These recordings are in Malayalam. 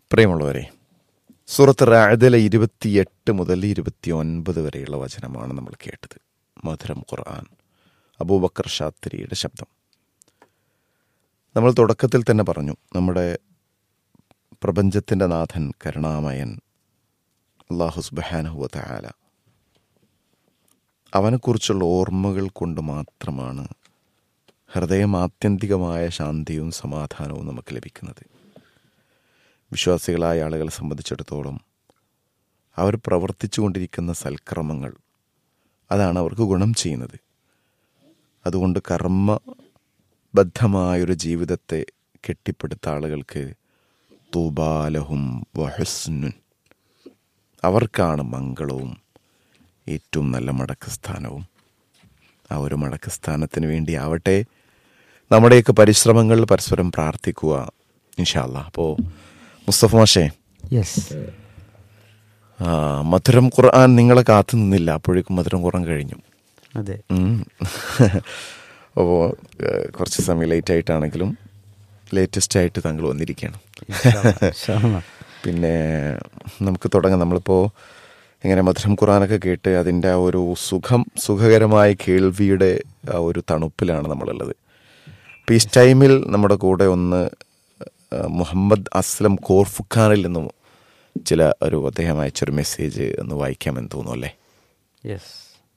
പ്രിയമുള്ളവരെ സൂറത്ത് റായതിലെ ഇരുപത്തിയെട്ട് മുതൽ ഇരുപത്തി ഒൻപത് വരെയുള്ള വചനമാണ് നമ്മൾ കേട്ടത് മധുരം ഖുർആൻ അബൂബക്കർ ഷാത്തിരിയുടെ ശബ്ദം നമ്മൾ തുടക്കത്തിൽ തന്നെ പറഞ്ഞു നമ്മുടെ പ്രപഞ്ചത്തിൻ്റെ നാഥൻ കരുണാമയൻ അള്ളാഹു സുബാനഹുവ ആല അവനെക്കുറിച്ചുള്ള ഓർമ്മകൾ കൊണ്ട് മാത്രമാണ് ഹൃദയം ആത്യന്തികമായ ശാന്തിയും സമാധാനവും നമുക്ക് ലഭിക്കുന്നത് വിശ്വാസികളായ ആളുകളെ സംബന്ധിച്ചിടത്തോളം അവർ പ്രവർത്തിച്ചു കൊണ്ടിരിക്കുന്ന സൽക്രമങ്ങൾ അതാണ് അവർക്ക് ഗുണം ചെയ്യുന്നത് അതുകൊണ്ട് കർമ്മബദ്ധമായൊരു ജീവിതത്തെ കെട്ടിപ്പടുത്ത ആളുകൾക്ക് തൂബാലഹും വഹസ്നുൻ അവർക്കാണ് മംഗളവും ഏറ്റവും നല്ല മടക്കസ്ഥാനവും ആ ഒരു മടക്കസ്ഥാനത്തിന് വേണ്ടി ആവട്ടെ നമ്മുടെയൊക്കെ പരിശ്രമങ്ങൾ പരസ്പരം പ്രാർത്ഥിക്കുക ഇൻഷാല്ല അപ്പോൾ മുസ്തഫ മാഷേ യെസ് ആ, മധുരം ഖുർആൻ നിങ്ങളെ കാത്തു നിന്നില്ല അപ്പോഴേക്കും മധുരം ഖുർആൻ കഴിഞ്ഞു അതെ അപ്പോൾ കുറച്ച് സമയം ലേറ്റ് ആയിട്ടാണെങ്കിലും ലേറ്റസ്റ്റ് ആയിട്ട് താങ്കൾ വന്നിരിക്കുകയാണ് ഇൻഷാല്ലാ. പിന്നെ നമുക്ക് തുടങ്ങാം നമ്മളിപ്പോൾ ഇങ്ങനെ മധുരം ഖുറാനൊക്കെ കേട്ട് അതിൻ്റെ ആ ഒരു സുഖം സുഖകരമായ കേൾവിയുടെ ആ ഒരു തണുപ്പിലാണ് നമ്മളുള്ളത് പീസ് ടൈമിൽ നമ്മുടെ കൂടെ ഒന്ന് ആ, മുഹമ്മദ് അസ്ലം കോർഫുഖാനിൽ നിന്നും ചില ഒരു അദ്ദേഹം അയച്ചൊരു മെസ്സേജ് ഒന്ന് വായിക്കാമെന്ന് തോന്നുന്നു അല്ലേ യെസ്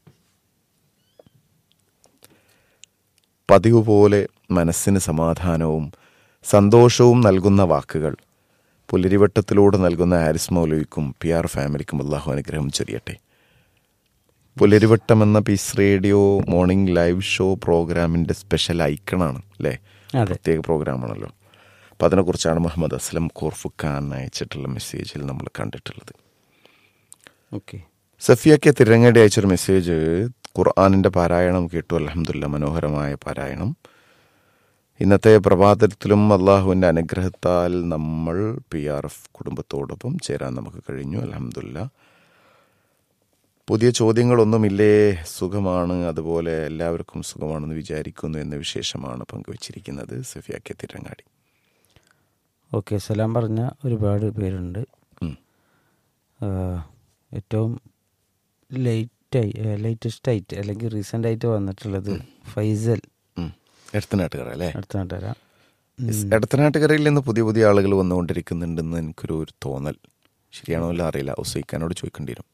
പതിവ് പോലെ മനസ്സിന് സമാധാനവും സന്തോഷവും നൽകുന്ന വാക്കുകൾ പുലരിവട്ടത്തിലൂടെ നൽകുന്ന ഹാരിസ് മൗലവിക്കും പി ആർ ഫാമിലിക്കും അള്ളാഹു അനുഗ്രഹം ചൊരിയട്ടെ പുലരിവട്ടം എന്ന peace radio morning live show പ്രോഗ്രാമിൻ്റെ സ്പെഷ്യൽ ഐക്കണാണ് അല്ലേ അതെ പ്രത്യേക പ്രോഗ്രാമാണല്ലോ അപ്പം അതിനെക്കുറിച്ചാണ് മുഹമ്മദ് അസ്ലം കോർഫുഖാൻ അയച്ചിട്ടുള്ള മെസ്സേജിൽ നമ്മൾ കണ്ടിട്ടുള്ളത് ഓക്കെ സഫിയക്ക് തിരങ്ങേടി അയച്ചൊരു മെസ്സേജ് ഖുർആാനിൻ്റെ പാരായണം കേട്ടു അലഹമുല്ല മനോഹരമായ പാരായണം ഇന്നത്തെ പ്രഭാതത്തിലും അള്ളാഹുവിൻ്റെ അനുഗ്രഹത്താൽ നമ്മൾ പി ആർ എഫ് കുടുംബത്തോടൊപ്പം ചേരാൻ നമുക്ക് കഴിഞ്ഞു അലഹമുല്ല പുതിയ ചോദ്യങ്ങളൊന്നുമില്ലേ സുഖമാണ് അതുപോലെ എല്ലാവർക്കും സുഖമാണെന്ന് വിചാരിക്കുന്നു എന്ന വിശേഷമാണ് പങ്കുവച്ചിരിക്കുന്നത് സഫിയാക്കെ തിരങ്ങാടി ഓക്കെ സലാം പറഞ്ഞ ഒരുപാട് പേരുണ്ട് ഉം. ആ, ഏറ്റവും ലേറ്റായി ലേറ്റസ്റ്റ് ആയിട്ട് അല്ലെങ്കിൽ റീസെൻ്റ് ആയിട്ട് വന്നിട്ടുള്ളത് ഫൈസൽ ഉം. എടത്തനാട്ടുകര അല്ലേ അടുത്ത നാട്ടുകാരാ യെസ്. എടത്തനാട്ടുകരയിൽ നിന്ന് പുതിയ പുതിയ ആളുകൾ വന്നുകൊണ്ടിരിക്കുന്നുണ്ടെന്ന് എനിക്കൊരു ഒരു തോന്നൽ ശരിയാണോ അല്ല അറിയില്ല ഉസൈക്കാനോട് ചോദിക്കേണ്ടി വരും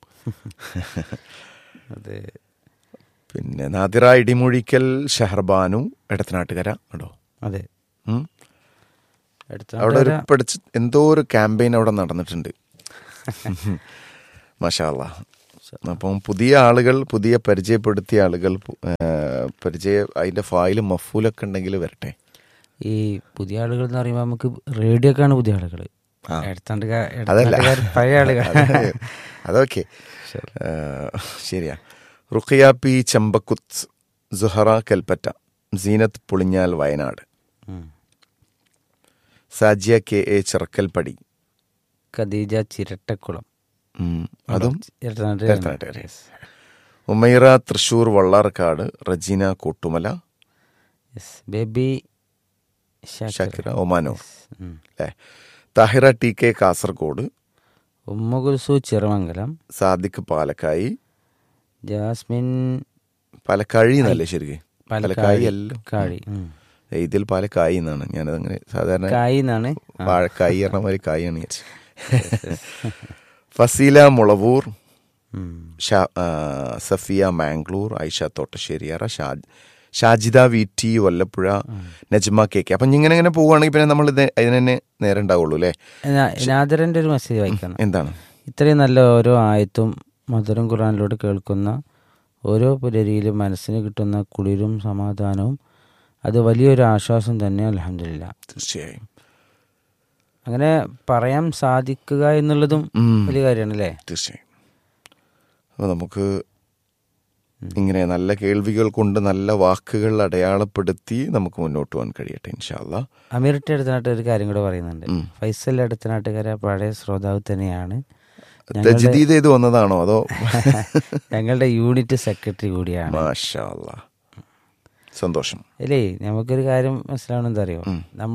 അതെ പിന്നെ നാദിറ ഇടിമൊഴിക്കൽ ഷഹർബാനു എടത്തനാട്ടുകര ഉണ്ടോ അതെ ഉം. അടുത്ത അവിടെ ഒരു നാട്ടുകാരാ പഠിച്ച് എന്തോ ഒരു ക്യാമ്പയിൻ അവിടെ നടന്നിട്ടുണ്ട് മഷാല്ല അപ്പം പുതിയ ആളുകൾ പുതിയ പരിചയപ്പെടുത്തിയ ആളുകൾ പു- ആ, പരിചയ അതിന്റെ ഫയലും മഫൂലൊക്കെ ഉണ്ടെങ്കിൽ വരട്ടെ ഈ പുതിയ ആളുകൾ എന്ന് പറയുമ്പോൾ നമുക്ക് റേഡിയോക്കാണ് പുതിയ ആളുകൾ ആ. എടുത്താണ്ട് അതല്ല പഴയ ആളുകൾ അത് അതൊക്കെ ആ, ശരിയാ റുഖിയ പി ചെമ്പക്കുത്ത് സുഹറ കൽപ്പറ്റ സീനത്ത് പുളിഞ്ഞാൽ വയനാട് ഉം. സാജിയ കെ എ ചിറക്കൽപ്പടി ഖദീജ ചിരട്ടക്കുളം ഉം, അതും ഇരട്ടനാട്ട് ഇരട്ടനാട്ടുകര. Umaira Thrissur Vallarkkad Rajeena Kottumala yes baby Shakir. ഷാക്കിറ ഒമാനോ ഉം. അല്ലേ താഹിറ ടി കെ കാസർഗോഡ് ഉമ്മ കുൽസു ചിറമംഗലം സാദിഖ് പാലക്കായി ജാസ്മിൻ പാലക്കാഴി എന്നല്ലേ ശരിക്കും പാലക്കായി പാലക്കാഴി അല്ലോ കാഴി ഉം. ഇതിൽ പാലക്കായി എന്നാണ് ഞാനത് അങ്ങനെ സാധാരണ കായി എന്നാണ് വാഴക്കായി പറഞ്ഞ മാതിരി കായാണ് വിചാരിച്ചത് ഫസീല മുളവൂർ ഉം. ഷാ- ആ, സഫിയ മാംഗ്ലൂർ ഐഷ തോട്ടശ്ശേരിയറ ഷാജ് Shajida V T Vallappuzha Najma K K appam ഇങ്ങനെ ഇങ്ങനെ പോവുകയാണെങ്കിൽ പിന്നെ നമ്മൾ ഇത് അതിന് തന്നെ നേരെ ഉണ്ടാവുള്ളൂ അല്ലേ നാ- നാദറിന്റെ ഒരു മെസ്സേജ് വായിക്കണം എന്താണ് ഇത്രയും നല്ല ഓരോ ആയത്തും മധുരം ഖുറാനിലൂടെ കേൾക്കുന്ന ഓരോ പുലരിയിലും മനസ്സിന് കിട്ടുന്ന കുളിരും സമാധാനവും അത് വലിയൊരു ആശ്വാസം തന്നെ അലഹമില്ല തീർച്ചയായും അങ്ങനെ പറയാൻ സാധിക്കുക എന്നുള്ളതും ഉം. വലിയ കാര്യമാണ് അല്ലേ തീർച്ചയായും അപ്പോൾ നമുക്ക് ഇങ്ങനെ നല്ല കേൾവികൾ കൊണ്ട് നല്ല വാക്കുകൾ അടയാളപ്പെടുത്തി നമുക്ക് മുന്നോട്ട് പോകാൻ കഴിയട്ടെ ഇൻഷാല്ല അമീറിന്റെ അടുത്തനാട്ട് ഒരു കാര്യം കൂടെ പറയുന്നുണ്ട് ഉം. ഫൈസൽ അടുത്തനാട്ടുകാര പഴയ ശ്രോതാവ് തന്നെയാണ് തജ്ദീദ് ചെയ്ത് വന്നതാണോ അതോ ഞങ്ങളുടെ യൂണിറ്റ് സെക്രട്ടറി കൂടിയാണ് മാഷാ അല്ലാ. സന്തോഷം അല്ലേ നമുക്കൊരു കാര്യം മനസ്സിലാവണം എന്താ അറിയോ ഉം. നമ്മൾ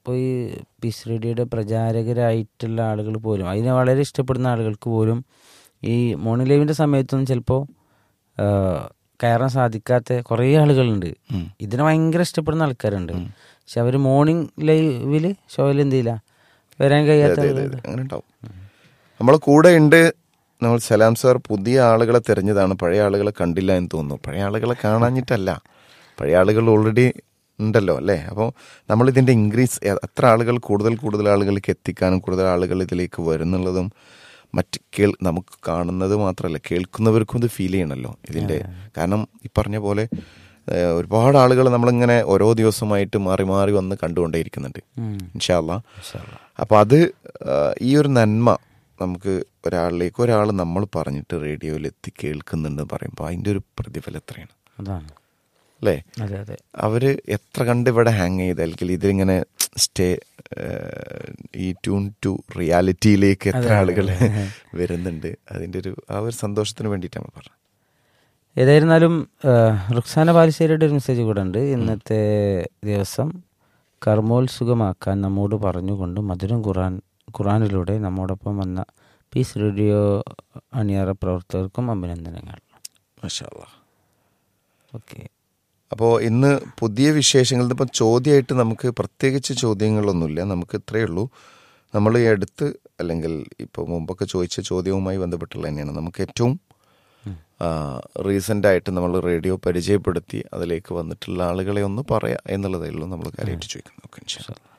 ഇപ്പോൾ ഈ പീസ് റേഡിയോയുടെ പ്രചാരകരായിട്ടുള്ള ആളുകൾ പോലും അതിനെ വളരെ ഇഷ്ടപ്പെടുന്ന ആളുകൾക്ക് പോലും ഈ മോർണിംഗ് ലൈവിൻ്റെ സമയത്തൊന്നും ചിലപ്പോൾ കയറാൻ സാധിക്കാത്ത കുറേ ആളുകളുണ്ട് ഇതിനെ ഭയങ്കര ഇഷ്ടപ്പെടുന്ന ആൾക്കാരുണ്ട് പക്ഷെ അവർ മോർണിംഗ് ലൈവിൽ ഷോയിൽ എന്ത് ചെയ്യില്ല വരാൻ കഴിയാത്ത ആളുകളുണ്ട് അങ്ങനെ ഉണ്ടാവും നമ്മളെ കൂടെ ഉണ്ട് നമ്മൾ സലാം സാർ പുതിയ ആളുകളെ തിരഞ്ഞതാണ് പഴയ ആളുകളെ കണ്ടില്ല എന്ന് തോന്നുന്നു പഴയ ആളുകളെ കാണാഞ്ഞിട്ടല്ല പഴയ ആളുകൾ ഓൾറെഡി ഉണ്ടല്ലോ അല്ലേ അപ്പോൾ നമ്മളിതിൻ്റെ ഇൻക്രീസ് എത്ര ആളുകൾ കൂടുതൽ കൂടുതൽ ആളുകളിലേക്ക് എത്തിക്കാനും കൂടുതൽ ആളുകൾ ഇതിലേക്ക് വരുന്നുള്ളതും മറ്റ് കേൾ നമുക്ക് കാണുന്നത് മാത്രമല്ല കേൾക്കുന്നവർക്കും ഇത് ഫീൽ ചെയ്യണമല്ലോ ഇതിൻ്റെ കാരണം ഈ പറഞ്ഞ പോലെ ഏഹ്, ഒരുപാട് ആളുകൾ നമ്മളിങ്ങനെ ഓരോ ദിവസമായിട്ട് മാറി മാറി വന്ന് കണ്ടുകൊണ്ടേയിരിക്കുന്നുണ്ട് ഉം. ഇൻഷാല്ല അപ്പോൾ അത് ആ, ഈ ഒരു നന്മ നമുക്ക് ഒരാളിലേക്ക് ഒരാൾ നമ്മൾ പറഞ്ഞിട്ട് റേഡിയോയിൽ എത്തി കേൾക്കുന്നുണ്ടെന്ന് പറയുമ്പോൾ അതിൻ്റെ ഒരു പ്രതിഫലം എത്രയാണ് അതാണ് അല്ലേ അതെ അതെ അവര് എത്ര കണ്ട് ഇവിടെ ഹാങ് ചെയ്ത് അല്ലെങ്കിൽ ഇതിങ്ങനെ സ്റ്റേ ഈ ട്യൂൺ ടു റിയാലിറ്റിയിലേക്ക് എത്ര ആളുകൾ വരുന്നുണ്ട് അതിൻ്റെ ഒരു ആ ഒരു സന്തോഷത്തിന് വേണ്ടിയിട്ട് നമ്മൾ പറഞ്ഞു ഏതായിരുന്നാലും ആ, റുക്സാന ബാലുശ്ശേരിയുടെ ഒരു മെസ്സേജ് കൂടെ ഉണ്ട് ഇന്നത്തെ ദിവസം കർമ്മോത്സുകമാക്കാൻ നമ്മോട് പറഞ്ഞുകൊണ്ട് മധുരം ഖുറാൻ ഖുറാനിലൂടെ നമ്മോടൊപ്പം വന്ന പീസ് റേഡിയോ അണിയറ പ്രവർത്തകർക്കും അഭിനന്ദനങ്ങൾ മാഷാ അല്ലാ ഓക്കെ അപ്പോൾ ഇന്ന് പുതിയ വിശേഷങ്ങൾ ഇപ്പം ചോദ്യമായിട്ട് നമുക്ക് പ്രത്യേകിച്ച് ചോദ്യങ്ങളൊന്നുമില്ല നമുക്ക് ഇത്രയേ ഉള്ളൂ നമ്മൾ ഈ അടുത്ത് അല്ലെങ്കിൽ ഇപ്പോൾ മുമ്പൊക്കെ ചോദിച്ച ചോദ്യവുമായി ബന്ധപ്പെട്ടുള്ള തന്നെയാണ് നമുക്ക് ഏറ്റവും റീസെൻ്റ് ആയിട്ട് നമ്മൾ റേഡിയോ പരിചയപ്പെടുത്തി അതിലേക്ക് വന്നിട്ടുള്ള ആളുകളെ ഒന്ന് പറയാം എന്നുള്ളതേ ഉള്ളൂ നമ്മൾ കാര്യമായിട്ട് ചോദിക്കുന്നത് ഓക്കെ ഇൻഷാ അല്ലാ.